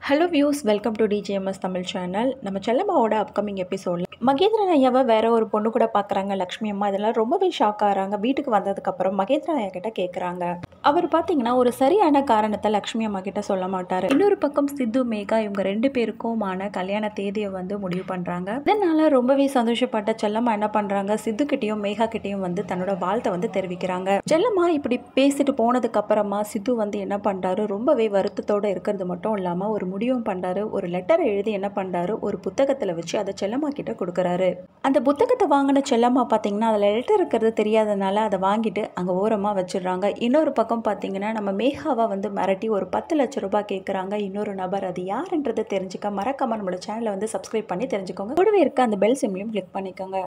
hello views welcome to DGMS Tamil channel நம்ம செல்லம்மாவோட upcoming எபிசோடில் மகேந்திரன் ஐயாவை வேற ஒரு பொண்ணு கூட பார்க்குறாங்க லக்ஷ்மி அம்மா இதெல்லாம் ரொம்பவே ஷாக் ஆகிறாங்க வீட்டுக்கு வந்ததுக்கப்புறம் மகேந்திரன் ஐயா கிட்ட கேட்குறாங்க அவர் பார்த்தீங்கன்னா ஒரு சரியான காரணத்தை லக்ஷ்மி அம்மா கிட்ட சொல்ல மாட்டார் இன்னொரு பக்கம் சித்து மேகா இவங்க ரெண்டு பேருக்குமான கல்யாண தேதியை வந்து முடிவு பண்ணுறாங்க இதனால ரொம்பவே சந்தோஷப்பட்ட செல்லம்மா என்ன பண்ணுறாங்க சித்து கிட்டேயும் மேகா கிட்டேயும் வந்து தன்னோட வாழ்த்தை வந்து தெரிவிக்கிறாங்க செல்லம்மா இப்படி பேசிட்டு போனதுக்கு அப்புறமா சித்து வந்து என்ன பண்ணுறாரு ரொம்பவே வருத்தத்தோட இருக்கிறது மட்டும் இல்லாமல் ஒரு முடிவும் பண்ணுறாரு ஒரு லெட்டரை எழுதி என்ன பண்ணுறாரு ஒரு புத்தகத்தில் வச்சு அதை செல்லம்மா கிட்ட கொடுக்குறாரு அந்த புத்தகத்தை வாங்கின செல்லம்மா பார்த்தீங்கன்னா அதில் லெட்டர் இருக்கிறது தெரியாதனால அதை வாங்கிட்டு அங்கே ஓரமாக வச்சிடுறாங்க இன்னொரு பக்கம் பார்த்தீங்கன்னா நம்ம மேகாவை வந்து மிரட்டி ஒரு பத்து லட்ச ரூபாய் கேட்குறாங்க இன்னொரு நபர் அது யாருன்றது தெரிஞ்சுக்க மறக்காம நம்மளோட சேனலை வந்து சப்ஸ்கிரைப் பண்ணி தெரிஞ்சுக்கோங்க கூடவே இருக்க அந்த பெல் சிம்லையும் கிளிக் பண்ணிக்கோங்க